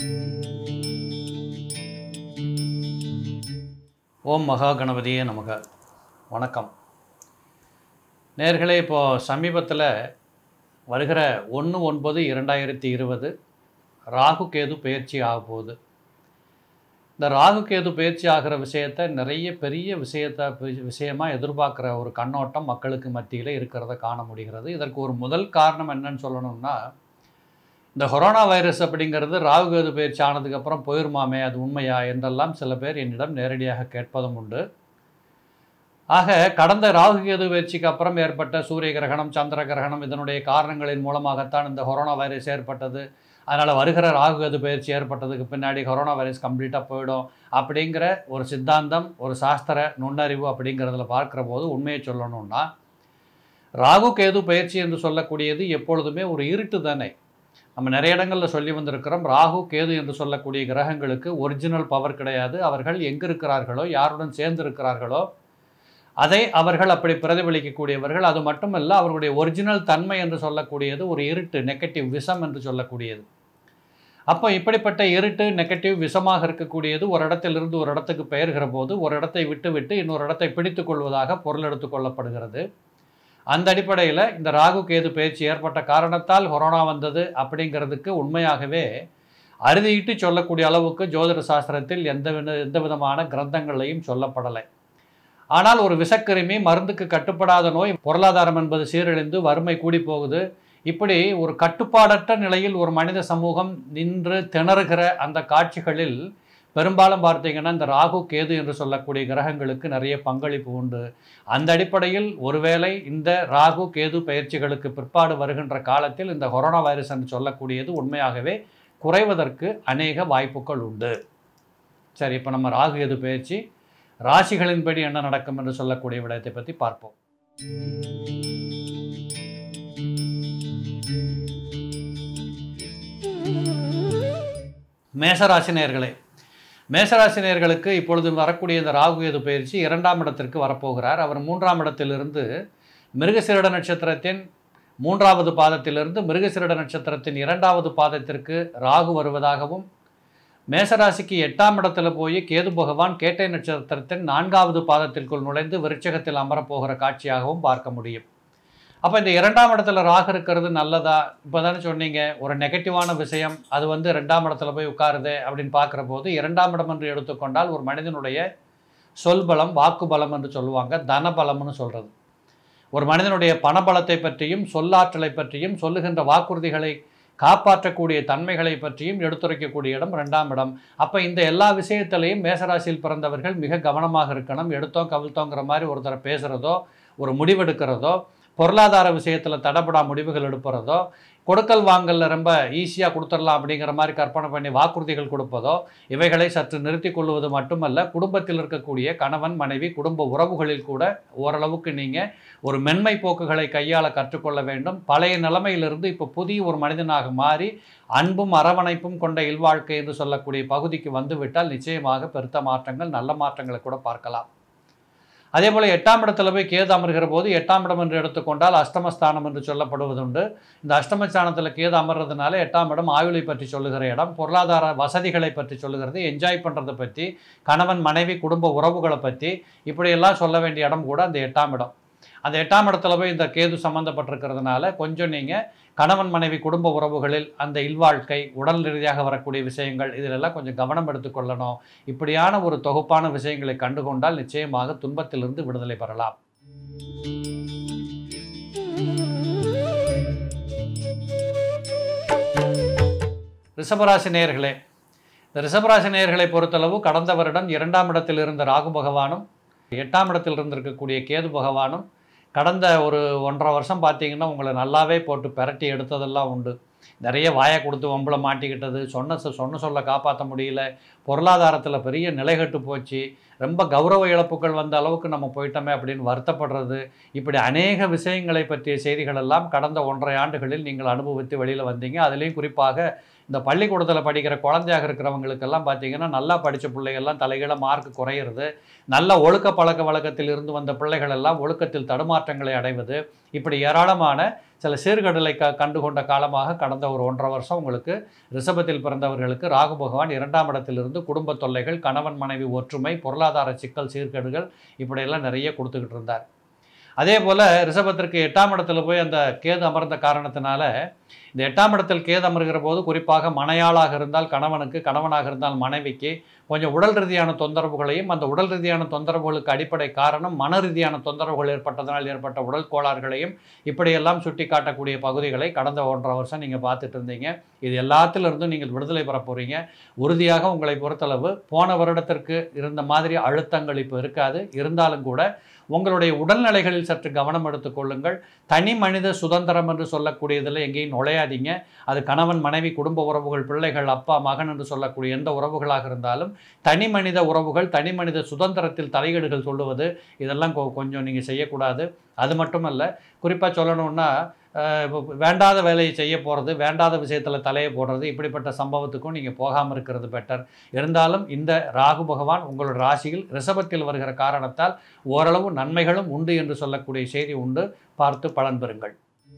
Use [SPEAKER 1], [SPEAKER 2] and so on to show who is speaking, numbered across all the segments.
[SPEAKER 1] ஓம் மகா கணபதியே நமக வணக்கம் நேர்களே இப்போது சமீபத்தில் வருகிற ஒன்று ஒன்பது இரண்டாயிரத்தி இருபது ராகு கேது பயிற்சி ஆக போகுது இந்த ராகு கேது பயிற்சி ஆகிற விஷயத்தை நிறைய பெரிய விஷயத்தை விஷயமாக எதிர்பார்க்குற ஒரு கண்ணோட்டம் மக்களுக்கு மத்தியில் இருக்கிறத காண முடிகிறது இதற்கு ஒரு முதல் காரணம் என்னன்னு சொல்லணும்னா இந்த கொரோனா வைரஸ் அப்படிங்கிறது ராகு கேது பயிற்சி ஆனதுக்கப்புறம் போயிருமாமே அது உண்மையா என்றெல்லாம் சில பேர் என்னிடம் நேரடியாக கேட்பதும் உண்டு ஆக கடந்த ராகு கேது பயிற்சிக்கு அப்புறம் ஏற்பட்ட சூரிய கிரகணம் சந்திர கிரகணம் இதனுடைய காரணங்களின் மூலமாகத்தான் இந்த கொரோனா வைரஸ் ஏற்பட்டது அதனால் வருகிற ராகு கேது பயிற்சி ஏற்பட்டதுக்கு பின்னாடி கொரோனா வைரஸ் கம்ப்ளீட்டாக போயிடும் அப்படிங்கிற ஒரு சித்தாந்தம் ஒரு சாஸ்திர நுண்ணறிவு அப்படிங்கிறதுல பார்க்குற போது உண்மையை சொல்லணும்னா ராகு கேது பயிற்சி என்று சொல்லக்கூடியது எப்பொழுதுமே ஒரு இருட்டு தானே நம்ம நிறைய இடங்களில் சொல்லி வந்திருக்கிறோம் ராகு கேது என்று சொல்லக்கூடிய கிரகங்களுக்கு ஒரிஜினல் பவர் கிடையாது அவர்கள் எங்கே இருக்கிறார்களோ யாருடன் சேர்ந்து இருக்கிறார்களோ அதை அவர்கள் அப்படி பிரதிபலிக்கக்கூடியவர்கள் அது மட்டுமல்ல அவர்களுடைய ஒரிஜினல் தன்மை என்று சொல்லக்கூடியது ஒரு இருட்டு நெகட்டிவ் விஷம் என்று சொல்லக்கூடியது அப்போ இப்படிப்பட்ட இருட்டு நெகட்டிவ் விஷமாக இருக்கக்கூடியது ஒரு இடத்திலிருந்து ஒரு இடத்துக்கு பெயர்கிற போது ஒரு இடத்தை விட்டு விட்டு இன்னொரு இடத்தை பிடித்து கொள்வதாக பொருள் எடுத்துக்கொள்ளப்படுகிறது அந்த அடிப்படையில் இந்த ராகு கேது பயிற்சி ஏற்பட்ட காரணத்தால் கொரோனா வந்தது அப்படிங்கிறதுக்கு உண்மையாகவே அறுதியிட்டு சொல்லக்கூடிய அளவுக்கு ஜோதிட சாஸ்திரத்தில் எந்த வித எந்த விதமான கிரந்தங்களையும் சொல்லப்படலை ஆனால் ஒரு விஷக்கிருமி மருந்துக்கு கட்டுப்படாத நோய் பொருளாதாரம் என்பது சீரழிந்து வறுமை கூடி போகுது இப்படி ஒரு கட்டுப்பாடற்ற நிலையில் ஒரு மனித சமூகம் நின்று திணறுகிற அந்த காட்சிகளில் பெரும்பாலும் பார்த்தீங்கன்னா இந்த ராகு கேது என்று சொல்லக்கூடிய கிரகங்களுக்கு நிறைய பங்களிப்பு உண்டு அந்த அடிப்படையில் ஒருவேளை இந்த ராகு கேது பயிற்சிகளுக்கு பிற்பாடு வருகின்ற காலத்தில் இந்த கொரோனா வைரஸ் என்று சொல்லக்கூடியது உண்மையாகவே குறைவதற்கு அநேக வாய்ப்புகள் உண்டு சரி இப்போ நம்ம ராகு கேது பயிற்சி ராசிகளின்படி என்ன நடக்கும் என்று சொல்லக்கூடிய விடயத்தை பற்றி பார்ப்போம் மேசராசினியர்களே மேசராசினியர்களுக்கு இப்பொழுது வரக்கூடிய இந்த ராகு கேது பயிற்சி இரண்டாம் இடத்திற்கு வரப்போகிறார் அவர் மூன்றாம் இடத்திலிருந்து மிருகசிரட நட்சத்திரத்தின் மூன்றாவது பாதத்திலிருந்து மிருகசிரட நட்சத்திரத்தின் இரண்டாவது பாதத்திற்கு ராகு வருவதாகவும் மேசராசிக்கு எட்டாம் இடத்துல போய் கேது பகவான் கேட்டை நட்சத்திரத்தின் நான்காவது பாதத்திற்குள் நுழைந்து விருச்சகத்தில் அமரப்போகிற காட்சியாகவும் பார்க்க முடியும் அப்போ இந்த இரண்டாம் இடத்துல ராகு இருக்கிறது நல்லதா இப்போ தானே சொன்னீங்க ஒரு நெகட்டிவான விஷயம் அது வந்து ரெண்டாம் இடத்துல போய் உட்காருது அப்படின்னு பார்க்குற போது இரண்டாம் இடம் என்று எடுத்துக்கொண்டால் ஒரு மனிதனுடைய சொல் பலம் வாக்கு பலம் என்று சொல்லுவாங்க தன பலம்னு சொல்கிறது ஒரு மனிதனுடைய பணபலத்தை பற்றியும் சொல்லாற்றலை பற்றியும் சொல்லுகின்ற வாக்குறுதிகளை காப்பாற்றக்கூடிய தன்மைகளை பற்றியும் எடுத்துரைக்கக்கூடிய இடம் ரெண்டாம் இடம் அப்போ இந்த எல்லா விஷயத்திலையும் மேசராசியில் பிறந்தவர்கள் மிக கவனமாக இருக்கணும் எடுத்தோம் கவிழ்த்தோங்கிற மாதிரி ஒருத்தரை பேசுகிறதோ ஒரு முடிவெடுக்கிறதோ பொருளாதார விஷயத்தில் தடப்படா முடிவுகள் எடுப்புறதோ கொடுக்கல் வாங்கலில் ரொம்ப ஈஸியாக கொடுத்துடலாம் அப்படிங்கிற மாதிரி கற்பனை பண்ணி வாக்குறுதிகள் கொடுப்பதோ இவைகளை சற்று நிறுத்தி கொள்வது மட்டுமல்ல குடும்பத்தில் இருக்கக்கூடிய கணவன் மனைவி குடும்ப உறவுகளில் கூட ஓரளவுக்கு நீங்கள் ஒரு மென்மை போக்குகளை கையாள கற்றுக்கொள்ள வேண்டும் பழைய நிலைமையிலிருந்து இப்போ புதிய ஒரு மனிதனாக மாறி அன்பும் அரவணைப்பும் கொண்ட இல்வாழ்க்கை என்று சொல்லக்கூடிய பகுதிக்கு வந்துவிட்டால் நிச்சயமாக பெருத்த மாற்றங்கள் நல்ல மாற்றங்களை கூட பார்க்கலாம் அதே போல் எட்டாம் இடத்துல போய் கேது அமர்கிற போது எட்டாம் இடம் என்று எடுத்துக்கொண்டால் அஷ்டமஸ்தானம் என்று சொல்லப்படுவதுண்டு இந்த அஷ்டமஸ்தானத்தில் கேது அமர்றதுனால எட்டாம் இடம் ஆயுளை பற்றி சொல்லுகிற இடம் பொருளாதார வசதிகளை பற்றி சொல்லுகிறது என்ஜாய் பண்ணுறதை பற்றி கணவன் மனைவி குடும்ப உறவுகளை பற்றி இப்படியெல்லாம் சொல்ல வேண்டிய இடம் கூட அந்த எட்டாம் இடம் அந்த எட்டாம் இடத்துல போய் இந்த கேது சம்மந்தப்பட்டிருக்கிறதுனால கொஞ்சம் நீங்கள் கணவன் மனைவி குடும்ப உறவுகளில் அந்த இல்வாழ்க்கை உடல் ரீதியாக வரக்கூடிய விஷயங்கள் இதிலெல்லாம் கொஞ்சம் கவனம் எடுத்துக்கொள்ளணும் இப்படியான ஒரு தொகுப்பான விஷயங்களை கண்டுகொண்டால் நிச்சயமாக துன்பத்திலிருந்து விடுதலை பெறலாம் ரிஷபராசி நேயர்களே இந்த ரிஷபராசி நேயர்களை பொறுத்தளவு கடந்த வருடம் இரண்டாம் இடத்தில் இருந்த ராகு பகவானும் எட்டாம் இடத்தில் இருந்திருக்கக்கூடிய கேது பகவானும் கடந்த ஒரு ஒன்றரை வருஷம் பார்த்தீங்கன்னா உங்களை நல்லாவே போட்டு பெரட்டி எடுத்ததெல்லாம் உண்டு நிறைய வாயை கொடுத்து வம்பளை மாட்டிக்கிட்டது சொன்ன சொ- சொன்ன சொல்ல காப்பாற்ற முடியல பொருளாதாரத்தில் பெரிய நிலைகட்டு போச்சு ரொம்ப கௌரவ இழப்புகள் வந்த அளவுக்கு நம்ம போயிட்டோமே அப்படின்னு வருத்தப்படுறது இப்படி அநேக விஷயங்களை பற்றிய செய்திகள் எல்லாம் கடந்த ஒன்றரை ஆண்டுகளில் நீங்கள் அனுபவித்து வெளியில் வந்தீங்க அதுலேயும் குறிப்பாக இந்த பள்ளிக்கூடத்தில் படிக்கிற குழந்தையாக இருக்கிறவங்களுக்கெல்லாம் பார்த்தீங்கன்னா நல்லா படித்த பிள்ளைகள்லாம் தலைகீழ மார்க் குறையிறது நல்ல ஒழுக்க பழக்க வழக்கத்தில் இருந்து வந்த பிள்ளைகள் எல்லாம் ஒழுக்கத்தில் தடுமாற்றங்களை அடைவது இப்படி ஏராளமான சில சீர்கடலை க கண்டுகொண்ட காலமாக கடந்த ஒரு ஒன்றரை வருஷம் உங்களுக்கு ரிஷபத்தில் பிறந்தவர்களுக்கு ராகு பகவான் இரண்டாம் இடத்திலிருந்து குடும்ப தொல்லைகள் கணவன் மனைவி ஒற்றுமை பொருளாதார சிக்கல் சீர்கேடுகள் இப்படியெல்லாம் நிறைய கொடுத்துக்கிட்டு இருந்தார் அதே போல் ரிஷபத்திற்கு எட்டாம் இடத்துல போய் அந்த கேது அமர்ந்த காரணத்தினால இந்த எட்டாம் இடத்தில் கேது அமர்கிற போது குறிப்பாக மனையாளாக இருந்தால் கணவனுக்கு கணவனாக இருந்தால் மனைவிக்கு கொஞ்சம் உடல் ரீதியான தொந்தரவுகளையும் அந்த உடல் ரீதியான தொந்தரவுகளுக்கு அடிப்படை காரணம் மன ரீதியான தொந்தரவுகள் ஏற்பட்டதனால் ஏற்பட்ட உடல் கோளாறுகளையும் இப்படியெல்லாம் சுட்டி காட்டக்கூடிய பகுதிகளை கடந்த ஒன்றரை வருஷம் நீங்கள் பார்த்துட்டு இருந்தீங்க இது எல்லாத்திலிருந்தும் நீங்கள் விடுதலை பெற போகிறீங்க உறுதியாக உங்களை பொறுத்தளவு போன வருடத்திற்கு இருந்த மாதிரி அழுத்தங்கள் இப்போ இருக்காது இருந்தாலும் கூட உங்களுடைய உடல்நிலைகளில் சற்று கவனம் எடுத்துக்கொள்ளுங்கள் தனி மனித சுதந்திரம் என்று சொல்லக்கூடியதில் எங்கேயும் நுழையாதீங்க அது கணவன் மனைவி குடும்ப உறவுகள் பிள்ளைகள் அப்பா மகன் என்று சொல்லக்கூடிய எந்த உறவுகளாக இருந்தாலும் தனி மனித உறவுகள் தனி மனித சுதந்திரத்தில் தலையீடுகள் சொல்லுவது இதெல்லாம் கொ- கொஞ்சம் நீங்கள் செய்யக்கூடாது அது மட்டுமல்ல குறிப்பாக சொல்லணும்னா அஹ், இப்ப வேண்டாத வேலையை செய்ய போகிறது வேண்டாத விஷயத்தில் தலையை போடுறது இப்படிப்பட்ட சம்பவத்துக்கும் நீங்கள் போகாமல் இருக்கிறது பெட்டர் இருந்தாலும் இந்த ராகு பகவான் உங்களோட ராசியில் ரிஷபத்தில் வருகிற காரணத்தால் ஓரளவு நன்மைகளும் உண்டு என்று சொல்லக்கூடிய செய்தி உண்டு பார்த்து பலன் பெறுங்கள்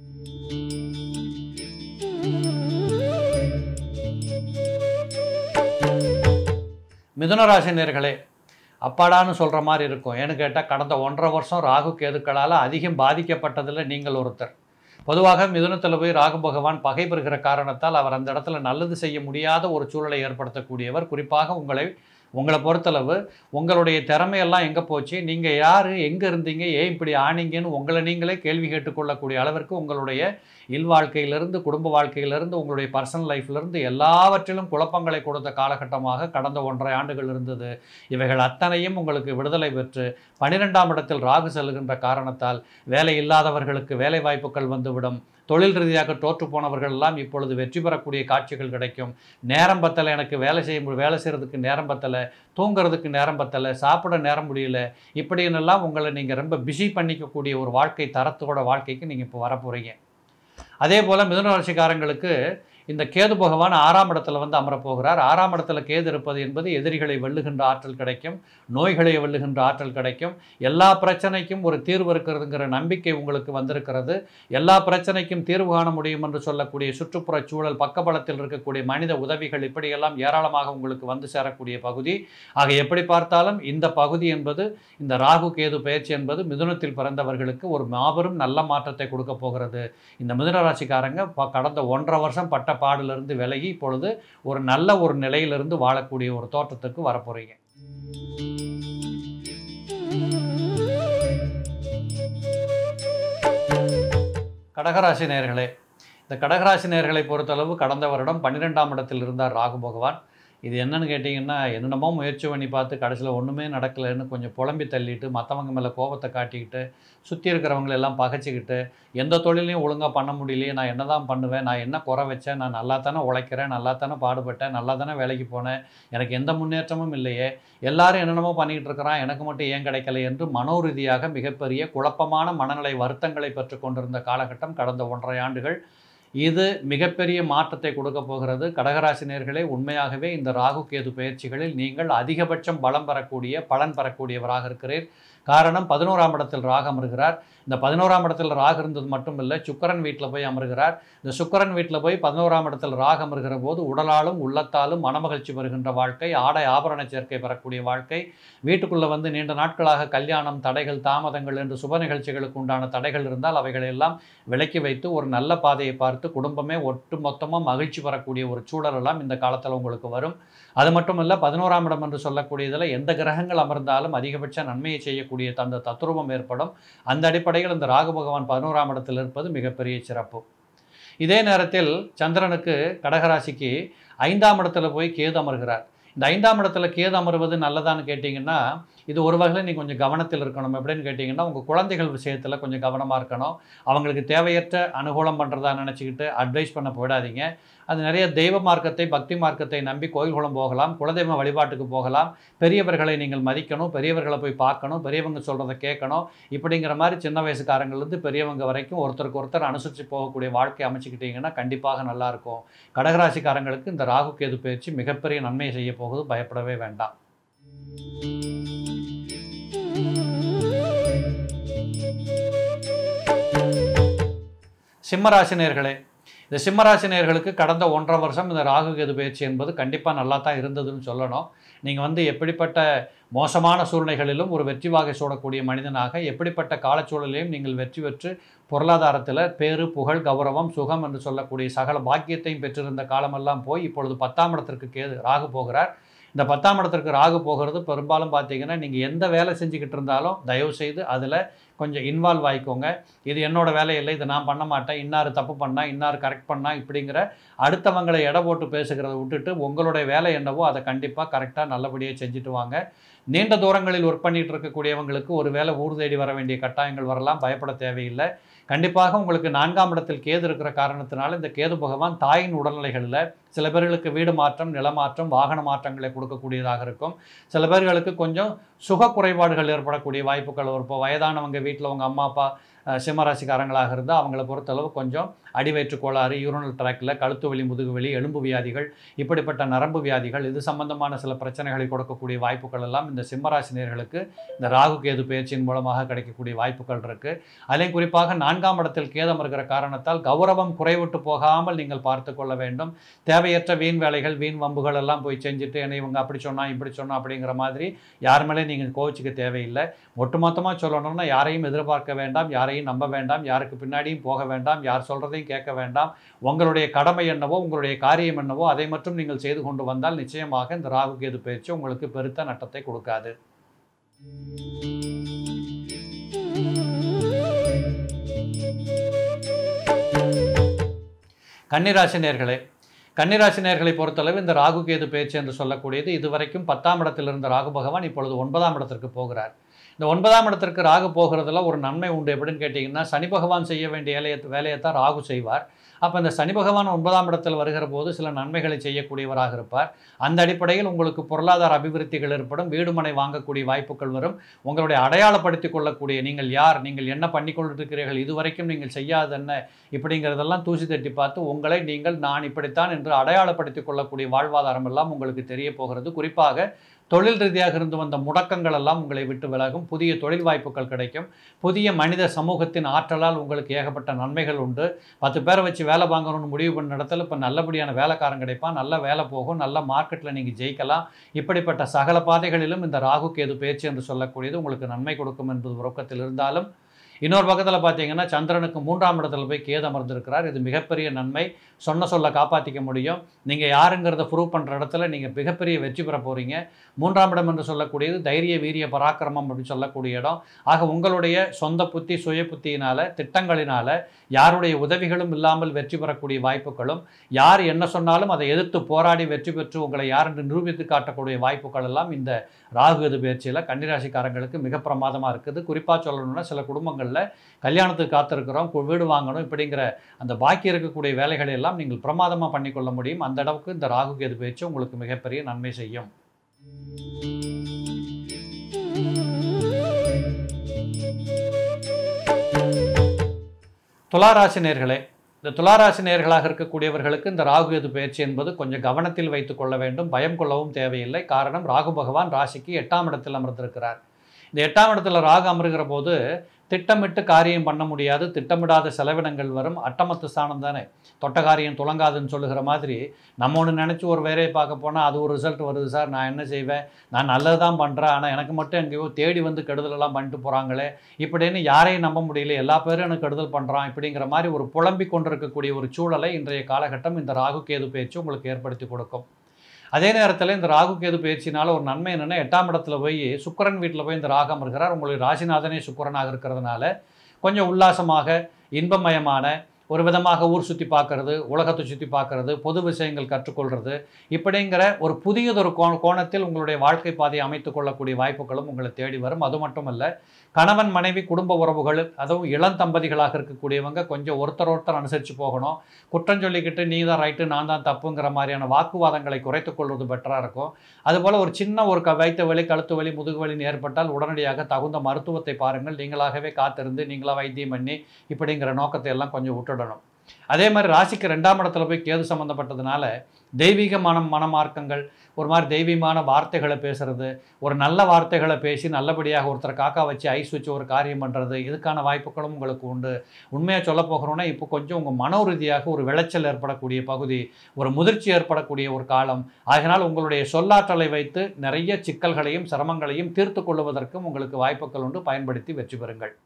[SPEAKER 1] மிதுன ராசி நேர்களே அப்பாடான்னு சொல்கிற மாதிரி இருக்கும் ஏன்னு கேட்டால் கடந்த ஒன்றரை வருஷம் ராகு கேதுக்களால் அதிகம் பாதிக்கப்பட்டதில் நீங்கள் ஒருத்தர் பொதுவாக மிதுனத்தில் போய் ராகு பகவான் பகை பெறுகிற காரணத்தால் அவர் அந்த இடத்துல நல்லது செய்ய முடியாத ஒரு சூழலை ஏற்படுத்தக்கூடியவர் குறிப்பாக உங்களை உங்களை பொறுத்தளவு உங்களுடைய திறமையெல்லாம் எங்கே போச்சு நீங்கள் யார் எங்கே இருந்தீங்க ஏன் இப்படி ஆனீங்கன்னு உங்களை நீங்களே கேள்வி கேட்டுக்கொள்ளக்கூடிய அளவிற்கு உங்களுடைய இல்வாழ்க்கையிலிருந்து குடும்ப வாழ்க்கையிலிருந்து உங்களுடைய பர்சனல் லைஃப்லேருந்து எல்லாவற்றிலும் குழப்பங்களை கொடுத்த காலகட்டமாக கடந்த ஒன்றரை ஆண்டுகள் இருந்தது இவைகள் அத்தனையும் உங்களுக்கு விடுதலை பெற்று பனிரெண்டாம் இடத்தில் ராகு செல்கின்ற காரணத்தால் வேலை இல்லாதவர்களுக்கு வேலை வாய்ப்புகள் வந்துவிடும் தொழில் ரீதியாக தோற்று போனவர்கள் எல்லாம் இப்பொழுது வெற்றி பெறக்கூடிய காட்சிகள் கிடைக்கும் நேரம் பத்தலை எனக்கு வேலை செய்ய மு- வேலை செய்கிறதுக்கு நேரம் பத்தலை தூங்குறதுக்கு நேரம் பத்தலை சாப்பிட நேரம் முடியல இப்படின்னெல்லாம் உங்களை நீங்கள் ரொம்ப பிஸி பண்ணிக்கக்கூடிய ஒரு வாழ்க்கை தரத்தோட வாழ்க்கைக்கு நீங்கள் இப்போ வரப்போகிறீங்க அதே போல் மிதுன ராசிக்காரங்களுக்கு இந்த கேது பகவான் ஆறாம் இடத்துல வந்து அமரப் போகிறார் ஆறாம் இடத்துல கேது இருப்பது என்பது எதிரிகளை வெல்லுகின்ற ஆற்றல் கிடைக்கும் நோய்களை வெல்லுகின்ற ஆற்றல் கிடைக்கும் எல்லா பிரச்சனைக்கும் ஒரு தீர்வு இருக்கிறதுங்கிற நம்பிக்கை உங்களுக்கு வந்திருக்கிறது எல்லா பிரச்சனைக்கும் தீர்வு காண முடியும் என்று சொல்லக்கூடிய சுற்றுப்புற சூழல் பக்கபலத்தில் இருக்கக்கூடிய மனித உதவிகள் இப்படியெல்லாம் ஏராளமாக உங்களுக்கு வந்து சேரக்கூடிய பகுதி ஆக எப்படி பார்த்தாலும் இந்த பகுதி என்பது இந்த ராகு கேது பயிற்சி என்பது மிதுனத்தில் பிறந்தவர்களுக்கு ஒரு மாபெரும் நல்ல மாற்றத்தை கொடுக்க போகிறது இந்த மிதுன ராசிக்காரங்க ப- கடந்த ஒன்றரை வருஷம் பட்ட பாடிலிருந்து விலகி இப்பொழுது ஒரு நல்ல ஒரு நிலையிலிருந்து வாழக்கூடிய ஒரு தோற்றத்துக்கு வரப்போறீங்க கடகராசி நேயர்களே இந்த கடகராசி நேயர்களை பொறுத்தளவு கடந்த வருடம் பன்னிரெண்டாம் இடத்தில் இருந்தார் ராகு பகவான் இது என்னன்னு கேட்டிங்கன்னா என்னென்னமோ முயற்சி பண்ணி பார்த்து கடைசியில் ஒன்றுமே நடக்கலைன்னு கொஞ்சம் புலம்பி தள்ளிட்டு மற்றவங்க மேலே கோபத்தை காட்டிக்கிட்டு சுற்றி இருக்கிறவங்களை எல்லாம் பகைச்சிக்கிட்டு எந்த தொழிலையும் ஒழுங்காக பண்ண முடியலையே நான் என்ன தான் பண்ணுவேன் நான் என்ன குறை வச்சேன் நான் நல்லா தானே உழைக்கிறேன் நல்லா தானே பாடுபட்டேன் நல்லா தானே வேலைக்கு போனேன் எனக்கு எந்த முன்னேற்றமும் இல்லையே எல்லாரும் என்னென்னமோ பண்ணிக்கிட்டு இருக்கிறான் எனக்கு மட்டும் ஏன் கிடைக்கல என்று மனோரீதியாக மிகப்பெரிய குழப்பமான மனநிலை வருத்தங்களை பெற்று கொண்டிருந்த காலகட்டம் கடந்த ஒன்றரை ஆண்டுகள் இது மிகப்பெரிய மாற்றத்தை கொடுக்க போகிறது கடகராசினியர்களே உண்மையாகவே இந்த ராகு கேது பயிற்சிகளில் நீங்கள் அதிகபட்சம் பலம் பெறக்கூடிய பலன் பெறக்கூடியவராக இருக்கிறீர் காரணம் பதினோராம் இடத்தில் ராகு அமர்கிறார் இந்த பதினோராம் இடத்தில் ராகு இருந்தது மட்டும் இல்லை சுக்கரன் வீட்டில் போய் அமர்கிறார் இந்த சுக்கரன் வீட்டில் போய் பதினோராம் இடத்தில் ராகு அமர்கிற போது உடலாலும் உள்ளத்தாலும் மனமகிழ்ச்சி வருகின்ற வாழ்க்கை ஆடை ஆபரண சேர்க்கை பெறக்கூடிய வாழ்க்கை வீட்டுக்குள்ளே வந்து நீண்ட நாட்களாக கல்யாணம் தடைகள் தாமதங்கள் என்று சுப நிகழ்ச்சிகளுக்கு உண்டான தடைகள் இருந்தால் அவைகளை எல்லாம் விலக்கி வைத்து ஒரு நல்ல பாதையை பார்த்து குடும்பமே ஒட்டு மொத்தமாக மகிழ்ச்சி பெறக்கூடிய ஒரு சூழல் எல்லாம் இந்த காலத்தில் உங்களுக்கு வரும் அது மட்டும் இல்லை பதினோராம் இடம் என்று சொல்லக்கூடியதில் எந்த கிரகங்கள் அமர்ந்தாலும் அதிகபட்ச நன்மையை செய்யக்கூடிய அந்த தத்துருவம் ஏற்படும் அந்த அடிப்படையில் இந்த ராகு பகவான் பதினோராம் இடத்தில் இருப்பது மிகப்பெரிய சிறப்பு இதே நேரத்தில் சந்திரனுக்கு கடகராசிக்கு ஐந்தாம் இடத்துல போய் கேது அமர்கிறார் இந்த ஐந்தாம் இடத்துல கேது அமர்வது நல்லதான்னு கேட்டிங்கன்னா இது ஒரு வகையில் நீங்கள் கொஞ்சம் கவனத்தில் இருக்கணும் எப்படின்னு கேட்டிங்கன்னா உங்கள் குழந்தைகள் விஷயத்தில் கொஞ்சம் கவனமாக இருக்கணும் அவங்களுக்கு தேவையற்ற அனுகூலம் பண்ணுறதா நினச்சிக்கிட்டு அட்வைஸ் பண்ண போயிடாதீங்க அது நிறைய தெய்வ மார்க்கத்தை பக்தி மார்க்கத்தை நம்பி கோயில் குளம் போகலாம் குலதெய்வ வழிபாட்டுக்கு போகலாம் பெரியவர்களை நீங்கள் மதிக்கணும் பெரியவர்களை போய் பார்க்கணும் பெரியவங்க சொல்கிறத கேட்கணும் இப்படிங்கிற மாதிரி சின்ன வயசுக்காரங்கள்லேருந்து பெரியவங்க வரைக்கும் ஒருத்தருக்கு ஒருத்தர் அனுசரித்து போகக்கூடிய வாழ்க்கை அமைச்சுக்கிட்டிங்கன்னா கண்டிப்பாக நல்லாயிருக்கும் கடகராசிக்காரங்களுக்கு இந்த ராகு கேது பயிற்சி மிகப்பெரிய நன்மை செய்ய போகுது பயப்படவே வேண்டாம் சிம்மராசினியர்களே இந்த சிம்மராசினியர்களுக்கு கடந்த ஒன்றரை வருஷம் இந்த ராகு கேது பயிற்சி என்பது கண்டிப்பாக நல்லா தான் இருந்ததுன்னு சொல்லணும் நீங்கள் வந்து எப்படிப்பட்ட மோசமான சூழ்நிலைகளிலும் ஒரு வெற்றி வாகை சூடக்கூடிய மனிதனாக எப்படிப்பட்ட காலச்சூழலையும் நீங்கள் வெற்றி பெற்று பொருளாதாரத்தில் பேரு புகழ் கௌரவம் சுகம் என்று சொல்லக்கூடிய சகல பாக்கியத்தையும் பெற்றிருந்த காலமெல்லாம் போய் இப்பொழுது பத்தாம் இடத்திற்கு கேது ராகு போகிறார் இந்த பத்தாம் இடத்திற்கு ராகு போகிறது பெரும்பாலும் பார்த்தீங்கன்னா நீங்கள் எந்த வேலை செஞ்சுக்கிட்டு இருந்தாலும் தயவு செய்து அதில் கொஞ்சம் இன்வால்வ் ஆகிக்கோங்க இது என்னோட வேலை இல்லை இதை நான் பண்ண மாட்டேன் இன்னார் தப்பு பண்ணால் இன்னார் கரெக்ட் பண்ணால் இப்படிங்கிற அடுத்தவங்களை எடை போட்டு பேசுகிறத விட்டுட்டு உங்களுடைய வேலை என்னவோ அதை கண்டிப்பாக கரெக்டாக நல்லபடியாக செஞ்சுட்டு வாங்க நீண்ட தூரங்களில் ஒர்க் பண்ணிட்டு இருக்கக்கூடியவங்களுக்கு ஒரு வேலை ஊர் தேடி வர வேண்டிய கட்டாயங்கள் வரலாம் பயப்பட தேவையில்லை கண்டிப்பாக உங்களுக்கு நான்காம் இடத்தில் கேது இருக்கிற காரணத்தினால இந்த கேது பகவான் தாயின் உடல்நிலைகளில் சில பேர்களுக்கு வீடு மாற்றம் நிலமாற்றம் வாகன மாற்றங்களை கொடுக்கக்கூடியதாக இருக்கும் சில பேர்களுக்கு கொஞ்சம் சுக குறைபாடுகள் ஏற்படக்கூடிய வாய்ப்புகள் வரும் இப்போ வயதானவங்க வீட்டில் உங்கள் அம்மா அப்பா அஹ், சிம்மராசிக்காரங்களாக இருந்தால் அவங்கள பொறுத்தளவு கொஞ்சம் அடிவயிற்று கோளாறு யூரினல் ட்ராக்கில் கழுத்து வலி முதுகு வலி எலும்பு வியாதிகள் இப்படிப்பட்ட நரம்பு வியாதிகள் இது சம்பந்தமான சில பிரச்சனைகளை கொடுக்கக்கூடிய வாய்ப்புகள் எல்லாம் இந்த சிம்மராசினியர்களுக்கு இந்த ராகு கேது பயிற்சியின் மூலமாக கிடைக்கக்கூடிய வாய்ப்புகள் இருக்குது அதிலையும் குறிப்பாக நான்காம் இடத்தில் கேதம் இருக்கிற காரணத்தால் கௌரவம் குறைவிட்டு போகாமல் நீங்கள் பார்த்து கொள்ள வேண்டும் தேவையற்ற வீண் வேலைகள் வீண் வம்புகள் எல்லாம் போய் செஞ்சுட்டு என்னை இவங்க அப்படி சொன்னா இப்படி சொன்னா அப்படிங்கிற மாதிரி யார் மேலே நீங்கள் கோவிச்சுக்க தேவையில்லை ஒட்டுமொத்தமாக சொல்லணும்னா யாரையும் எதிர்பார்க்க வேண்டாம் யாரையும் நம்ப வேண்டாம் யாருக்கு பின்னாடியும் போக வேண்டாம் யார் சொல்கிறதையும் கேட்க வேண்டாம் உங்களுடைய கடமை என்னவோ உங்களுடைய காரியம் என்னவோ அதை மட்டும் நீங்கள் செய்து கொண்டு வந்தால் நிச்சயமாக இந்த ராகு கேது பயிற்சி உங்களுக்கு பெருத்த நட்டத்தை கொடுக்காது கன்னிராசி நேர்களே கன்னிராசி நேர்களை பொறுத்தளவு இந்த ராகு கேது பேச்சு என்று சொல்லக்கூடியது இதுவரைக்கும் பத்தாம் இடத்தில் இருந்த ராகு பகவான் இப்பொழுது ஒன்பதாம் இடத்திற்கு போகிறார் இந்த ஒன்பதாம் இடத்திற்கு ராகு போகிறதுல ஒரு நன்மை உண்டு எப்படின்னு கேட்டிங்கன்னா சனி பகவான் செய்ய வேண்டிய வேலையை வேலையை தான் ராகு செய்வார் அப்போ இந்த சனி பகவான் ஒன்பதாம் இடத்தில் வருகிற போது சில நன்மைகளை செய்யக்கூடியவராக இருப்பார் அந்த அடிப்படையில் உங்களுக்கு பொருளாதார அபிவிருத்திகள் ஏற்படும் வீடுமனை வாங்கக்கூடிய வாய்ப்புகள் வரும் உங்களுடைய அடையாளப்படுத்திக் கொள்ளக்கூடிய நீங்கள் யார் நீங்கள் என்ன பண்ணி கொண்டிருக்கிறீர்கள் இதுவரைக்கும் நீங்கள் செய்யாத என்ன இப்படிங்கிறதெல்லாம் தூசி தட்டி பார்த்து உங்களை நீங்கள் நான் இப்படித்தான் என்று அடையாளப்படுத்திக் கொள்ளக்கூடிய வாழ்வாதாரம் எல்லாம் உங்களுக்கு தெரிய போகிறது குறிப்பாக தொழில் ரீதியாக இருந்து வந்த முடக்கங்கள் எல்லாம் உங்களை விட்டு விலகும் புதிய தொழில் வாய்ப்புகள் கிடைக்கும் புதிய மனித சமூகத்தின் ஆற்றலால் உங்களுக்கு ஏகப்பட்ட நன்மைகள் உண்டு பத்து பேரை வச்சு வேலை வாங்கணும்னு முடிவு பண்ண இடத்துல இப்போ நல்லபடியான வேலைக்காரன் கிடைப்பான் நல்ல வேலை போகும் நல்ல மார்க்கெட்டில் நீங்கள் ஜெயிக்கலாம் இப்படிப்பட்ட சகல பாதைகளிலும் இந்த ராகு கேது பேச்சு என்று சொல்லக்கூடியது உங்களுக்கு நன்மை கொடுக்கும் என்பது உறக்கத்தில் இருந்தாலும் இன்னொரு பக்கத்தில் பார்த்தீங்கன்னா சந்திரனுக்கு மூன்றாம் இடத்துல போய் கேது அமர்ந்திருக்கிறார் இது மிகப்பெரிய நன்மை சொன்ன சொல்ல காப்பாற்றிக்க முடியும் நீங்கள் யாருங்கிறத ப்ரூவ் பண்ணுற இடத்துல நீங்கள் மிகப்பெரிய வெற்றி பெற போகிறீங்க மூன்றாம் இடம் என்று சொல்லக்கூடியது தைரிய வீரிய பராக்கிரமம் அப்படின்னு சொல்லக்கூடிய இடம் ஆக உங்களுடைய சொந்த புத்தி சுய புத்தியினால் திட்டங்களினால் யாருடைய உதவிகளும் இல்லாமல் வெற்றி பெறக்கூடிய வாய்ப்புகளும் யார் என்ன சொன்னாலும் அதை எதிர்த்து போராடி வெற்றி பெற்று உங்களை யார் என்று நிரூபித்து காட்டக்கூடிய வாய்ப்புகள் எல்லாம் இந்த ராகு எது பயிற்சியில் கன்னிராசிக்காரங்களுக்கு மிக பிரமாதமாக இருக்குது குறிப்பாக சொல்லணும்னா சில குடும்பங்களில் கல்யாணத்துக்கு காத்திருக்கிறோம் கு- வீடு வாங்கணும் இப்படிங்கிற அந்த பாக்கி இருக்கக்கூடிய வேலைகளை எல்லாம் நீங்கள் பிரமாதமாக பண்ணிக்கொள்ள முடியும் அந்த அளவுக்கு இந்த ராகு கேது பயிற்சி உங்களுக்கு மிகப்பெரிய நன்மை செய்யும் துளாராசி நேர்களே இந்த துளாராசி நேர்களாக இருக்கக்கூடியவர்களுக்கு இந்த ராகு எது பயிற்சி என்பது கொஞ்சம் கவனத்தில் வைத்துக் கொள்ள வேண்டும் பயம் கொள்ளவும் தேவையில்லை காரணம் ராகு பகவான் ராசிக்கு எட்டாம் இடத்தில் அமர்ந்திருக்கிறார் இந்த எட்டாம் இடத்துல ராகு அமருகிற போது திட்டமிட்டு காரியம் பண்ண முடியாது திட்டமிடாத செலவினங்கள் வரும் அட்டமத்து ஸ்தானம் தானே தொட்ட காரியம் துலங்காதுன்னு சொல்லுகிற மாதிரி நம்ம ஒன்று நினச்சி ஒரு வேலையை பார்க்க போனால் அது ஒரு ரிசல்ட் வருது சார் நான் என்ன செய்வேன் நான் நல்லது தான் பண்ணுறேன் ஆனால் எனக்கு மட்டும் எங்கேயோ தேடி வந்து கெடுதலெல்லாம் பண்ணிட்டு போகிறாங்களே இப்படின்னு யாரையும் நம்ப முடியல எல்லா பேரும் எனக்கு கெடுதல் பண்ணுறான் இப்படிங்கிற மாதிரி ஒரு புலம்பிக் கொண்டிருக்கக்கூடிய ஒரு சூழலை இன்றைய காலகட்டம் இந்த ராகு கேது பேச்சு உங்களுக்கு ஏற்படுத்தி கொடுக்கும் அதே நேரத்தில் இந்த ராகு கேது பயிற்சினால ஒரு நன்மை என்னென்னா எட்டாம் இடத்துல போய் சுக்கிரன் வீட்டில் போய் இந்த ராகம் இருக்கிறார் உங்களுடைய ராசிநாதனே சுக்கிரனாக இருக்கிறதுனால கொஞ்சம் உல்லாசமாக இன்பமயமான ஒரு விதமாக ஊர் சுற்றி பார்க்கறது உலகத்தை சுற்றி பார்க்கறது பொது விஷயங்கள் கற்றுக்கொள்கிறது இப்படிங்கிற ஒரு புதியதொரு கோ கோணத்தில் உங்களுடைய வாழ்க்கை பாதையை அமைத்துக் கொள்ளக்கூடிய வாய்ப்புகளும் உங்களை தேடி வரும் அது மட்டுமல்ல கணவன் மனைவி குடும்ப உறவுகள் அதுவும் இளம் தம்பதிகளாக இருக்கக்கூடியவங்க கொஞ்சம் ஒருத்தர் ஒருத்தர் அனுசரித்து போகணும் குற்றம் சொல்லிக்கிட்டு நீ தான் ரைட்டு நான் தான் தப்புங்கிற மாதிரியான வாக்குவாதங்களை குறைத்துக் கொள்வது பெட்டராக இருக்கும் அதுபோல் ஒரு சின்ன ஒரு க வைத்த வலி கழுத்து வலி முதுகு வலின்னு ஏற்பட்டால் உடனடியாக தகுந்த மருத்துவத்தை பாருங்கள் நீங்களாகவே காத்திருந்து நீங்களாக வைத்தியம் பண்ணி இப்படிங்கிற நோக்கத்தை எல்லாம் கொஞ்சம் விட்டுடணும் அதே மாதிரி ராசிக்கு ரெண்டாம் இடத்துல போய் கேது சம்மந்தப்பட்டதுனால தெய்வீக மனம் மனமார்க்கங்கள் ஒரு மாதிரி தெய்வீகமான வார்த்தைகளை பேசுறது ஒரு நல்ல வார்த்தைகளை பேசி நல்லபடியாக ஒருத்தரை காக்கா வச்சு ஐஸ் வச்சு ஒரு காரியம் பண்ணுறது இதுக்கான வாய்ப்புகளும் உங்களுக்கு உண்டு உண்மையாக சொல்ல போகிறோன்னா இப்போ கொஞ்சம் உங்கள் மனோ ரீதியாக ஒரு விளைச்சல் ஏற்படக்கூடிய பகுதி ஒரு முதிர்ச்சி ஏற்படக்கூடிய ஒரு காலம் ஆகினால் உங்களுடைய சொல்லாற்றலை வைத்து நிறைய சிக்கல்களையும் சிரமங்களையும் தீர்த்து கொள்வதற்கும் உங்களுக்கு வாய்ப்புகள் உண்டு பயன்படுத்தி வெற்றி பெறுங்கள்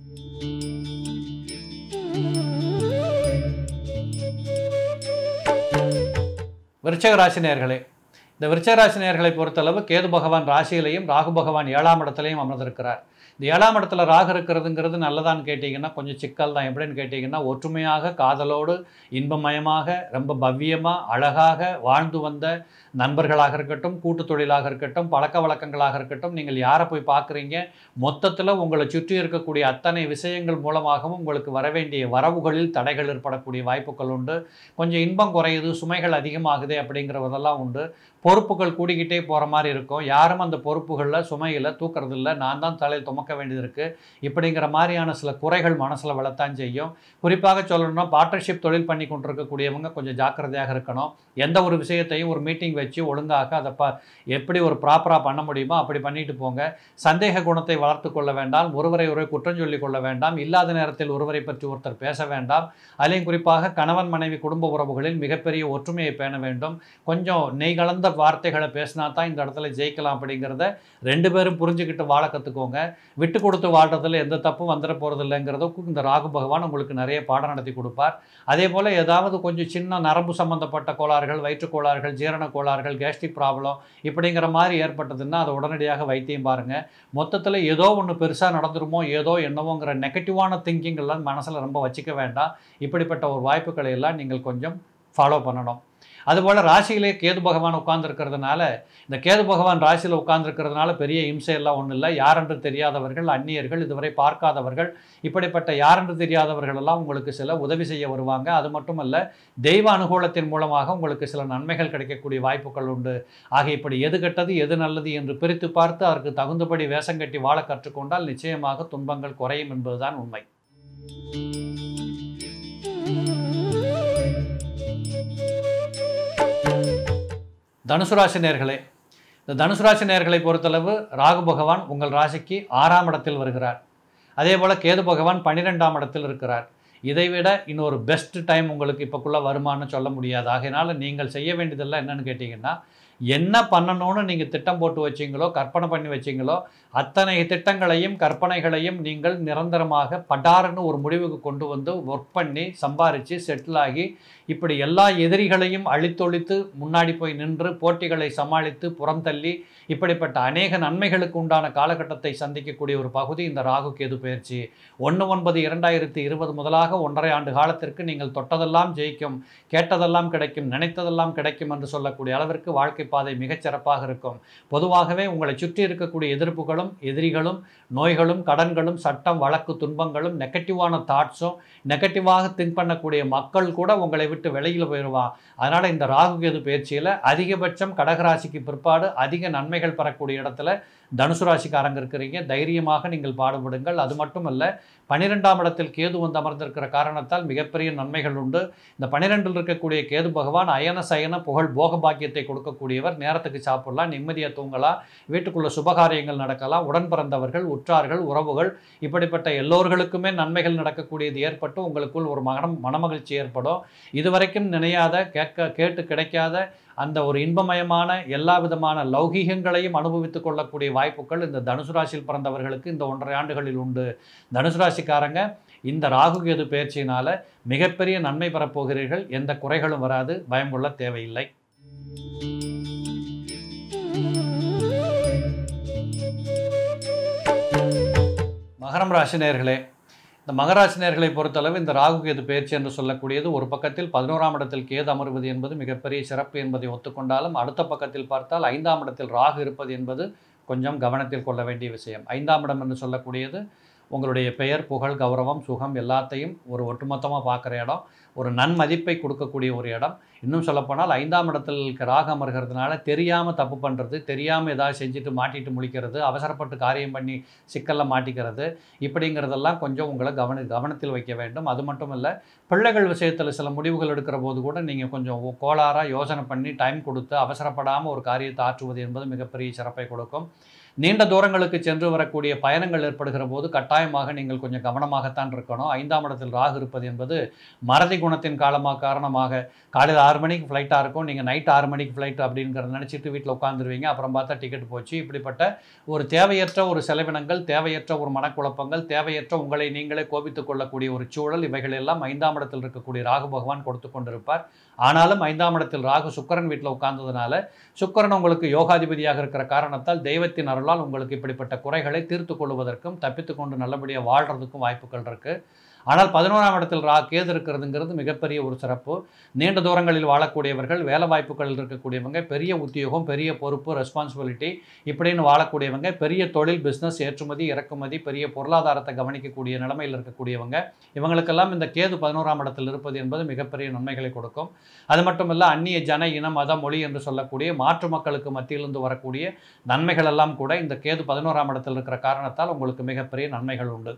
[SPEAKER 1] விருச்சக ராசி நேயர்களே இந்த விருச்சக ராசி நேயர்களை பொறுத்தளவு கேது பகவான் ராசியிலையும் ராகு பகவான் ஏழாம் இடத்துலையும் அமர்ந்திருக்கிறார் இந்த ஏழாம் இடத்துல ராகு இருக்கிறதுங்கிறது நல்லதான்னு கேட்டிங்கன்னா கொஞ்சம் சிக்கல் தான் எப்படின்னு கேட்டிங்கன்னா ஒற்றுமையாக காதலோடு இன்பமயமாக ரொம்ப பவ்யமாக அழகாக வாழ்ந்து வந்த நண்பர்களாக இருக்கட்டும் கூட்டு தொழிலாக இருக்கட்டும் பழக்க வழக்கங்களாக இருக்கட்டும் நீங்கள் யாரை போய் பார்க்குறீங்க மொத்தத்தில் உங்களை சுற்றி இருக்கக்கூடிய அத்தனை விஷயங்கள் மூலமாகவும் உங்களுக்கு வர வேண்டிய வரவுகளில் தடைகள் ஏற்படக்கூடிய வாய்ப்புகள் உண்டு கொஞ்சம் இன்பம் குறையுது சுமைகள் அதிகமாகுது அப்படிங்கிறதெல்லாம் உண்டு பொறுப்புகள் கூடிக்கிட்டே போகிற மாதிரி இருக்கும் யாரும் அந்த பொறுப்புகளில் சுமையில் தூக்கறதில்ல நான் தான் தலையில் துமக்க வேண்டியது இருக்குது இப்படிங்கிற மாதிரியான சில குறைகள் மனசில் வளர்த்தான் செய்யும் குறிப்பாக சொல்லணும்னா பார்ட்னர்ஷிப் தொழில் பண்ணி கொண்டிருக்கக்கூடியவங்க கொஞ்சம் ஜாக்கிரதையாக இருக்கணும் எந்த ஒரு விஷயத்தையும் ஒரு மீட்டிங் வச்சு ஒழுங்காக அதை ப எப்படி ஒரு ப்ராப்பராக பண்ண முடியுமோ அப்படி பண்ணிட்டு போங்க சந்தேக குணத்தை வளர்த்து கொள்ள வேண்டாம் ஒருவரை ஒருவர் குற்றம் சொல்லிக் கொள்ள வேண்டாம் இல்லாத நேரத்தில் ஒருவரை பற்றி ஒருத்தர் பேச வேண்டாம் அதிலையும் குறிப்பாக கணவன் மனைவி குடும்ப உறவுகளில் மிகப்பெரிய ஒற்றுமையை பேண வேண்டும் கொஞ்சம் நெய் கலந்த வார்த்தைகளை பேசினா தான் இந்த இடத்துல ஜெயிக்கலாம் அப்படிங்கிறத ரெண்டு பேரும் புரிஞ்சுக்கிட்டு வாழ கற்றுக்கோங்க விட்டு கொடுத்து வாழ்றதுல எந்த தப்பும் வந்துட போகிறது இல்லைங்கிறதுக்கும் இந்த ராகு பகவான் உங்களுக்கு நிறைய பாடம் நடத்தி கொடுப்பார் அதே போல் ஏதாவது கொஞ்சம் சின்ன நரம்பு சம்பந்தப்பட்ட கோளாறுகள் வயிற்றுக் கோளாறுகள் ஜீரண கோளாறுகள் கேஸ்ட்ரிக் ப்ராப்ளம் இப்படிங்கிற மாதிரி ஏற்பட்டதுன்னா அதை உடனடியாக வைத்தியம் பாருங்கள் மொத்தத்தில் ஏதோ ஒன்று பெருசாக நடந்துருமோ ஏதோ என்னவோங்கிற நெகட்டிவான திங்கிங் எல்லாம் மனசில் ரொம்ப வச்சுக்க வேண்டாம் இப்படிப்பட்ட ஒரு வாய்ப்புகளை எல்லாம் நீங்கள் கொஞ்சம் ஃபாலோ பண்ணணும் அதுபோல் ராசியிலே கேது பகவான் உட்கார்ந்துருக்கிறதுனால இந்த கேது பகவான் ராசியில் உட்கார்ந்துருக்கிறதுனால பெரிய இம்சையெல்லாம் ஒன்றும் இல்லை யாரென்று தெரியாதவர்கள் அந்நியர்கள் இதுவரை பார்க்காதவர்கள் இப்படிப்பட்ட யாரென்று தெரியாதவர்கள் எல்லாம் உங்களுக்கு சில உதவி செய்ய வருவாங்க அது மட்டுமல்ல தெய்வ அனுகூலத்தின் மூலமாக உங்களுக்கு சில நன்மைகள் கிடைக்கக்கூடிய வாய்ப்புகள் உண்டு ஆக இப்படி எது கெட்டது எது நல்லது என்று பிரித்து பார்த்து அதற்கு தகுந்தபடி வேஷம் கட்டி வாழ கற்றுக்கொண்டால் நிச்சயமாக துன்பங்கள் குறையும் என்பதுதான் உண்மை தனுசு ராசி நேர்களே இந்த தனுசு ராசி நேர்களை பொறுத்தளவு ராகு பகவான் உங்கள் ராசிக்கு ஆறாம் இடத்தில் வருகிறார் அதே போல் கேது பகவான் பன்னிரெண்டாம் இடத்தில் இருக்கிறார் இதைவிட இன்னொரு பெஸ்ட் டைம் உங்களுக்கு இப்போக்குள்ளே வருமானு சொல்ல முடியாது ஆகையினால நீங்கள் செய்ய வேண்டியதெல்லாம் என்னன்னு கேட்டிங்கன்னா என்ன பண்ணணும்னு நீங்கள் திட்டம் போட்டு வச்சீங்களோ கற்பனை பண்ணி வச்சீங்களோ அத்தனை திட்டங்களையும் கற்பனைகளையும் நீங்கள் நிரந்தரமாக படாருன்னு ஒரு முடிவுக்கு கொண்டு வந்து ஒர்க் பண்ணி சம்பாரித்து செட்டில் ஆகி இப்படி எல்லா எதிரிகளையும் அழித்தொழித்து முன்னாடி போய் நின்று போட்டிகளை சமாளித்து புறம் தள்ளி இப்படிப்பட்ட அநேக நன்மைகளுக்கு உண்டான காலகட்டத்தை சந்திக்கக்கூடிய ஒரு பகுதி இந்த ராகு கேது பயிற்சி ஒன்று ஒன்பது இரண்டாயிரத்தி இருபது முதலாக ஒன்றரை ஆண்டு காலத்திற்கு நீங்கள் தொட்டதெல்லாம் ஜெயிக்கும் கேட்டதெல்லாம் கிடைக்கும் நினைத்ததெல்லாம் கிடைக்கும் என்று சொல்லக்கூடிய அளவிற்கு வாழ்க்கை பாதை மிகச் சிறப்பாக இருக்கும் பொதுவாகவே உங்களை சுற்றி இருக்கக்கூடிய எதிர்ப்புகளும் எதிரிகளும் நோய்களும் கடன்களும் சட்டம் வழக்கு துன்பங்களும் நெகட்டிவான தாட்ஸும் நெகட்டிவாக திங்க் பண்ணக்கூடிய மக்கள் கூட உங்களை விட்டு வெளியில் போயிடுவான் அதனால் இந்த ராகு கேது பயிற்சியில் அதிகபட்சம் கடகராசிக்கு பிற்பாடு அதிக நன்மைகள் பெறக்கூடிய இடத்துல தனுசு ராசிக்காரங்க இருக்கிறீங்க தைரியமாக நீங்கள் பாடுபடுங்கள் அது மட்டுமல்ல பன்னிரெண்டாம் இடத்தில் கேது வந்து அமர்ந்திருக்கிற காரணத்தால் மிகப்பெரிய நன்மைகள் உண்டு இந்த பன்னிரெண்டில் இருக்கக்கூடிய கேது பகவான் அயன சயன புகழ் போக பாக்கியத்தை கொடுக்கக்கூடியவர் நேரத்துக்கு சாப்பிடலாம் நிம்மதியாக தூங்கலாம் வீட்டுக்குள்ள சுபகாரியங்கள் நடக்கலாம் உடன் பிறந்தவர்கள் உற்றார்கள் உறவுகள் இப்படிப்பட்ட எல்லோர்களுக்குமே நன்மைகள் நடக்கக்கூடியது ஏற்பட்டு உங்களுக்குள் ஒரு மனம் மனமகிழ்ச்சி ஏற்படும் இதுவரைக்கும் நினையாத கேட்க கேட்டு கிடைக்காத அந்த ஒரு இன்பமயமான எல்லா விதமான லௌகீகங்களையும் அனுபவித்துக் கொள்ளக்கூடிய வாய்ப்புகள் இந்த தனுசு ராசியில் பிறந்தவர்களுக்கு இந்த ஒன்றரை ஆண்டுகளில் உண்டு தனுசு ராசிக்காரங்க இந்த ராகு கேது பயிற்சியினால் மிகப்பெரிய நன்மை பெறப்போகிறீர்கள் எந்த குறைகளும் வராது பயம் கொள்ள தேவையில்லை மகரம் ராசி நேர்களே இந்த மகராசி நேர்களை பொறுத்தளவு இந்த ராகு கேது பயிற்சி என்று சொல்லக்கூடியது ஒரு பக்கத்தில் பதினோராம் இடத்தில் கேது அமர்வது என்பது மிகப்பெரிய சிறப்பு என்பதை ஒத்துக்கொண்டாலும் அடுத்த பக்கத்தில் பார்த்தால் ஐந்தாம் இடத்தில் ராகு இருப்பது என்பது கொஞ்சம் கவனத்தில் கொள்ள வேண்டிய விஷயம் ஐந்தாம் இடம் என்று சொல்லக்கூடியது உங்களுடைய பெயர் புகழ் கௌரவம் சுகம் எல்லாத்தையும் ஒரு ஒட்டுமொத்தமாக பார்க்குற இடம் ஒரு நன்மதிப்பை கொடுக்கக்கூடிய ஒரு இடம் இன்னும் சொல்லப்போனால் ஐந்தாம் இடத்தில் இருக்க ராகு அமர்கிறதுனால தெரியாமல் தப்பு பண்ணுறது தெரியாமல் ஏதாவது செஞ்சுட்டு மாட்டிட்டு முழிக்கிறது அவசரப்பட்டு காரியம் பண்ணி சிக்கலில் மாட்டிக்கிறது இப்படிங்கிறதெல்லாம் கொஞ்சம் உங்களை கவன கவனத்தில் வைக்க வேண்டும் அது மட்டும் இல்லை பிள்ளைகள் விஷயத்தில் சில முடிவுகள் எடுக்கிற போது கூட நீங்கள் கொஞ்சம் கோளாறாக யோசனை பண்ணி டைம் கொடுத்து அவசரப்படாமல் ஒரு காரியத்தை ஆற்றுவது என்பது மிகப்பெரிய சிறப்பை கொடுக்கும் நீண்ட தூரங்களுக்கு சென்று வரக்கூடிய பயணங்கள் ஏற்படுகிற போது கட்டாயமாக நீங்கள் கொஞ்சம் கவனமாகத்தான் இருக்கணும் ஐந்தாம் இடத்தில் ராகு இருப்பது என்பது மறதி குணத்தின் காலமாக காரணமாக காலையில் ஆறு மணிக்கு ஃப்ளைட்டாக இருக்கும் நீங்கள் நைட் ஆறு மணிக்கு ஃப்ளைட் அப்படிங்கிறத நினச்சிட்டு வீட்டில் உட்காந்துருவீங்க அப்புறம் பார்த்தா டிக்கெட் போச்சு இப்படிப்பட்ட ஒரு தேவையற்ற ஒரு செலவினங்கள் தேவையற்ற ஒரு மனக்குழப்பங்கள் தேவையற்ற உங்களை நீங்களே கோபித்துக் கொள்ளக்கூடிய ஒரு சூழல் இவைகள் எல்லாம் ஐந்தாம் இடத்தில் இருக்கக்கூடிய ராகு பகவான் கொடுத்து கொண்டிருப்பார் ஆனாலும் ஐந்தாம் இடத்தில் ராகு சுக்கரன் வீட்டில் உட்கார்ந்ததுனால சுக்கரன் உங்களுக்கு யோகாதிபதியாக இருக்கிற காரணத்தால் தெய்வத்தின் அருளால் உங்களுக்கு இப்படிப்பட்ட குறைகளை தீர்த்து கொள்வதற்கும் தப்பித்து கொண்டு நல்லபடியாக வாழ்கிறதுக்கும் வாய்ப்புகள் இருக்குது ஆனால் பதினோராம் இடத்தில் ரா கேது இருக்கிறதுங்கிறது மிகப்பெரிய ஒரு சிறப்பு நீண்ட தூரங்களில் வாழக்கூடியவர்கள் வேலை வாய்ப்புகளில் இருக்கக்கூடியவங்க பெரிய உத்தியோகம் பெரிய பொறுப்பு ரெஸ்பான்சிபிலிட்டி இப்படின்னு வாழக்கூடியவங்க பெரிய தொழில் பிஸ்னஸ் ஏற்றுமதி இறக்குமதி பெரிய பொருளாதாரத்தை கவனிக்கக்கூடிய நிலைமையில் இருக்கக்கூடியவங்க இவங்களுக்கெல்லாம் இந்த கேது பதினோராம் இடத்தில் இருப்பது என்பது மிகப்பெரிய நன்மைகளை கொடுக்கும் அது மட்டும் இல்லை அந்நிய ஜன இன மத மொழி என்று சொல்லக்கூடிய மாற்று மக்களுக்கு மத்தியிலிருந்து வரக்கூடிய நன்மைகள் எல்லாம் கூட இந்த கேது பதினோராம் இடத்தில் இருக்கிற காரணத்தால் உங்களுக்கு மிகப்பெரிய நன்மைகள் உண்டு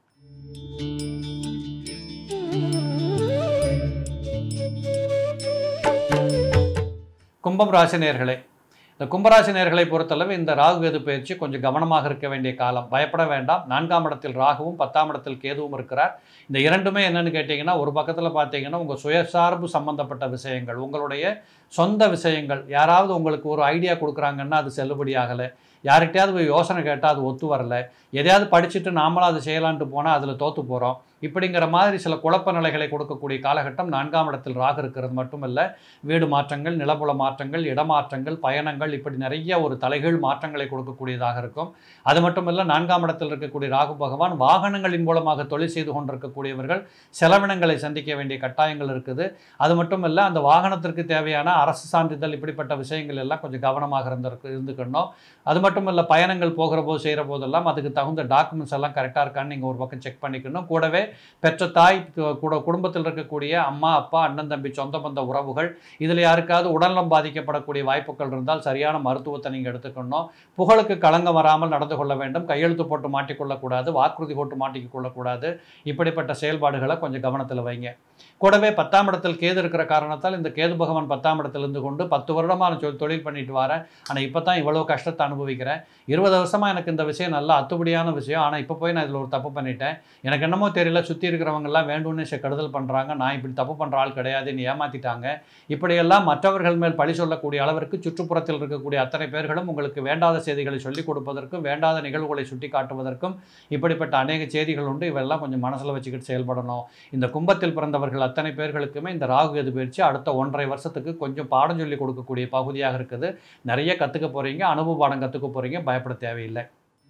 [SPEAKER 1] கும்பம் ராசி நேர்களே இந்த கும்பராசி நேர்களை பொறுத்தளவு இந்த ராகு கேது பயிற்சி கொஞ்சம் கவனமாக இருக்க வேண்டிய காலம் பயப்பட வேண்டாம் நான்காம் இடத்தில் ராகுவும் பத்தாம் இடத்தில் கேதுவும் இருக்கிறார் இந்த இரண்டுமே என்னன்னு கேட்டிங்கன்னா ஒரு பக்கத்தில் பார்த்தீங்கன்னா உங்கள் சுயசார்பு சம்பந்தப்பட்ட விஷயங்கள் உங்களுடைய சொந்த விஷயங்கள் யாராவது உங்களுக்கு ஒரு ஐடியா கொடுக்குறாங்கன்னா அது செல்லுபடி ஆகலை யார்கிட்டயாவது போய் யோசனை கேட்டால் அது ஒத்து வரல எதையாவது படிச்சுட்டு நாமளும் அது செய்யலான்ட்டு போனால் அதில் தோற்று போகிறோம் இப்படிங்கிற மாதிரி சில குழப்ப நிலைகளை கொடுக்கக்கூடிய காலகட்டம் நான்காம் இடத்தில் ராகு இருக்கிறது மட்டுமல்ல வீடு மாற்றங்கள் நிலப்புல மாற்றங்கள் இடமாற்றங்கள் பயணங்கள் இப்படி நிறைய ஒரு தலைகீழ் மாற்றங்களை கொடுக்கக்கூடியதாக இருக்கும் அது மட்டுமல்ல நான்காம் இடத்தில் இருக்கக்கூடிய ராகு பகவான் வாகனங்களின் மூலமாக தொழில் செய்து கொண்டிருக்கக்கூடியவர்கள் செலவினங்களை சந்திக்க வேண்டிய கட்டாயங்கள் இருக்குது அது மட்டும் இல்லை அந்த வாகனத்திற்கு தேவையான அரசு சான்றிதழ் இப்படிப்பட்ட விஷயங்கள் எல்லாம் கொஞ்சம் கவனமாக இருந்திருக்கு இருந்துக்கணும் அது மட்டும் இல்லை பயணங்கள் போகிற போது செய்கிற போதெல்லாம் அதுக்கு தகுந்த டாக்குமெண்ட்ஸ் எல்லாம் கரெக்டாக இருக்கான்னு நீங்கள் ஒரு பக்கம் செக் பண்ணிக்கணும் கூடவே பெற்ற தாய் கு- கூட குடும்பத்தில் இருக்கக்கூடிய அம்மா அப்பா அண்ணன் தம்பி சொந்த பந்த உறவுகள் இதில் யாருக்காவது உடல்நலம் பாதிக்கப்படக்கூடிய வாய்ப்புகள் இருந்தால் சரியான மருத்துவத்தை நீங்கள் எடுத்துக்கணும் புகழுக்கு களங்கம் வராமல் நடந்து கொள்ள வேண்டும் கையெழுத்து போட்டு மாட்டிக்கொள்ளக்கூடாது வாக்குறுதி போட்டு மாட்டிக்க கொள்ளக்கூடாது இப்படிப்பட்ட செயல்பாடுகளை கொஞ்சம் கவனத்தில் வைங்க கூடவே பத்தாம் இடத்தில் கேது இருக்கிற காரணத்தால் இந்த கேது பகவான் பத்தாம் இடத்துல இருந்து கொண்டு பத்து வருடமாக நான் தொ- தொழில் பண்ணிட்டு வரேன் ஆனால் இப்போ தான் இவ்வளோ கஷ்டத்தை அனுபவிக்கிறேன் இருபது வருஷமாக எனக்கு இந்த விஷயம் நல்லா அத்துப்படியான விஷயம் ஆனால் இப்போ போய் நான் இதில் ஒரு தப்பு பண்ணிட்டேன் எனக்கு என்னமோ தெரியல சுற்றி இருக்கிறவங்கெல்லாம் வேண்டும்னு செ- கெடுதல் பண்ணுறாங்க நான் இப்படி தப்பு பண்ணுற ஆள் கிடையாதுன்னு ஏமாற்றிட்டாங்க இப்படியெல்லாம் மற்றவர்கள் மேல் பழி சொல்லக்கூடிய அளவிற்கு சுற்றுப்புறத்தில் இருக்கக்கூடிய அத்தனை பேர்களும் உங்களுக்கு வேண்டாத செய்திகளை சொல்லிக் கொடுப்பதற்கும் வேண்டாத நிகழ்வுகளை சுட்டி காட்டுவதற்கும் இப்படிப்பட்ட அநேக செய்திகள் உண்டு இவெல்லாம் கொஞ்சம் மனசில் வச்சுக்கிட்டு செயல்படணும் இந்த கும்பத்தில் பிறந்தவர்கள் அத்தனை பேர்களுக்குமே இந்த ராகு கேது பயிற்சி அடுத்த ஒன்றரை வருஷத்துக்கு கொஞ்சம் பாடம் சொல்லி கொடுக்கக்கூடிய பகுதியாக இருக்குது நிறைய கற்றுக்க போகிறீங்க அனுபவ பாடம் கற்றுக்க போகிறீங்க பயப்பட தேவையில்லை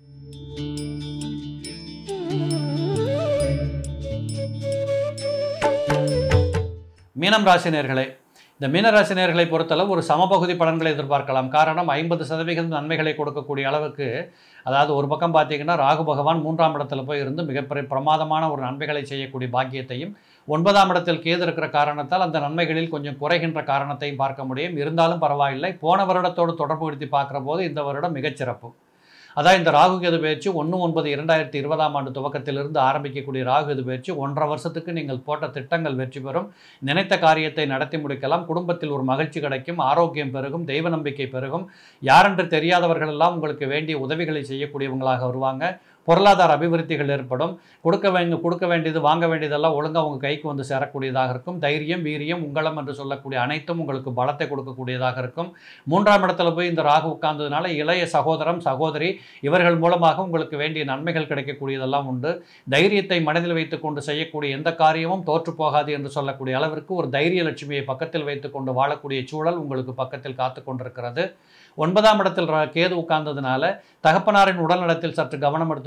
[SPEAKER 1] மீனம் ராசினியர்களே இந்த மீனராசினியர்களை பொறுத்தளவு ஒரு சமபகுதி பலன்களை எதிர்பார்க்கலாம் காரணம் ஐம்பது சதவிகிதம் நன்மைகளை கொடுக்கக்கூடிய அளவுக்கு அதாவது ஒரு பக்கம் பார்த்தீங்கன்னா ராகு பகவான் மூன்றாம் இடத்துல போய் இருந்து மிகப்பெரிய பிரமாதமான ஒரு நன்மைகளை செய்யக்கூடிய பாக்கியத்தையும் ஒன்பதாம் இடத்தில் கேது இருக்கிற காரணத்தால் அந்த நன்மைகளில் கொஞ்சம் குறைகின்ற காரணத்தையும் பார்க்க முடியும் இருந்தாலும் பரவாயில்லை போன வருடத்தோடு தொடர்புபடுத்தி பார்க்குற போது இந்த வருடம் மிகச்சிறப்பு அதான் இந்த ராகு கேது பயிற்சி ஒன்று ஒன்பது இரண்டாயிரத்தி இருபதாம் ஆண்டு துவக்கத்திலிருந்து ஆரம்பிக்கக்கூடிய ராகு கேது பயிற்சி ஒன்றரை வருஷத்துக்கு நீங்கள் போட்ட திட்டங்கள் வெற்றி பெறும் நினைத்த காரியத்தை நடத்தி முடிக்கலாம் குடும்பத்தில் ஒரு மகிழ்ச்சி கிடைக்கும் ஆரோக்கியம் பெருகும் தெய்வ நம்பிக்கை பெருகும் யாரென்று தெரியாதவர்கள் எல்லாம் உங்களுக்கு வேண்டிய உதவிகளை செய்யக்கூடியவங்களாக வருவாங்க பொருளாதார அபிவிருத்திகள் ஏற்படும் கொடுக்க வேண்டிய கொடுக்க வேண்டியது வாங்க வேண்டியதெல்லாம் ஒழுங்காக உங்கள் கைக்கு வந்து சேரக்கூடியதாக இருக்கும் தைரியம் வீரியம் உங்களம் என்று சொல்லக்கூடிய அனைத்தும் உங்களுக்கு பலத்தை கொடுக்கக்கூடியதாக இருக்கும் மூன்றாம் இடத்துல போய் இந்த ராகு உட்கார்ந்ததுனால இளைய சகோதரம் சகோதரி இவர்கள் மூலமாக உங்களுக்கு வேண்டிய நன்மைகள் கிடைக்கக்கூடியதெல்லாம் உண்டு தைரியத்தை மனதில் வைத்துக்கொண்டு செய்யக்கூடிய எந்த காரியமும் தோற்று போகாது என்று சொல்லக்கூடிய அளவிற்கு ஒரு தைரிய லட்சுமியை பக்கத்தில் வைத்துக்கொண்டு வாழக்கூடிய சூழல் உங்களுக்கு பக்கத்தில் காத்து கொண்டிருக்கிறது ஒன்பதாம் இடத்தில் ர- கேது உட்கார்ந்ததுனால தகப்பனாரின் உடல்நலத்தில் சற்று கவனம் எடுத்துக்கொண்டு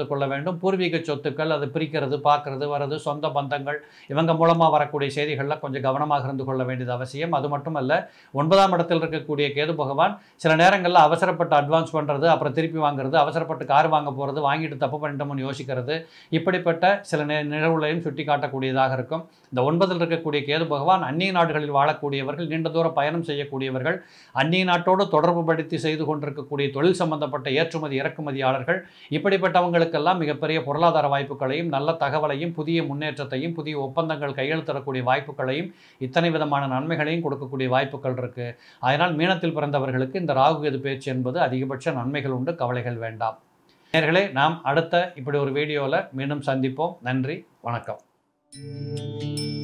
[SPEAKER 1] கொள்ள வேண்டும் பூர்வீக சொத்துக்கள் அது பிரிக்கிறது பார்க்கறது வர்றது சொந்த பந்தங்கள் இவங்க மூலமாக வரக்கூடிய செய்திகளில் கொஞ்சம் கவனமாக இருந்து கொள்ள வேண்டியது அவசியம் அது மட்டுமல்ல ஒன்பதாம் இடத்தில் இருக்கக்கூடிய கேது பகவான் சில நேரங்களில் அவசரப்பட்டு அட்வான்ஸ் பண்ணுறது அப்புறம் திருப்பி வாங்குறது அவசரப்பட்டு கார் வாங்க போகிறது வாங்கிட்டு தப்பு பண்ணிட்டோம்னு யோசிக்கிறது இப்படிப்பட்ட சில நே நிகழ்வுகளையும் சுட்டி காட்டக்கூடியதாக இருக்கும் இந்த ஒன்பதில் இருக்கக்கூடிய கேது பகவான் அந்நிய நாடுகளில் வாழக்கூடியவர்கள் நீண்ட தூர பயணம் செய்யக்கூடியவர்கள் அந்நிய நாட்டோடு தொடர்பு படுத்தி செய்து கொண்டிருக்கக்கூடிய தொழில் சம்பந்தப்பட்ட ஏற்றுமதி இறக்குமதியாளர்கள் இப்படிப்பட்டவங்களுக்கெல்லாம் மிகப்பெரிய பொருளாதார வாய்ப்புகளையும் நல்ல தகவலையும் புதிய முன்னேற்றத்தையும் புதிய ஒப்பந்தங்கள் கையெழுத்திடக்கூடிய வாய்ப்புகளையும் இத்தனை விதமான நன்மைகளையும் கொடுக்கக்கூடிய வாய்ப்புகள் இருக்குது அதனால் மீனத்தில் பிறந்தவர்களுக்கு இந்த ராகு கேது பேச்சு என்பது அதிகபட்ச நன்மைகள் உண்டு கவலைகள் வேண்டாம் நேர்களே நாம் அடுத்த இப்படி ஒரு வீடியோவில் மீண்டும் சந்திப்போம் நன்றி வணக்கம்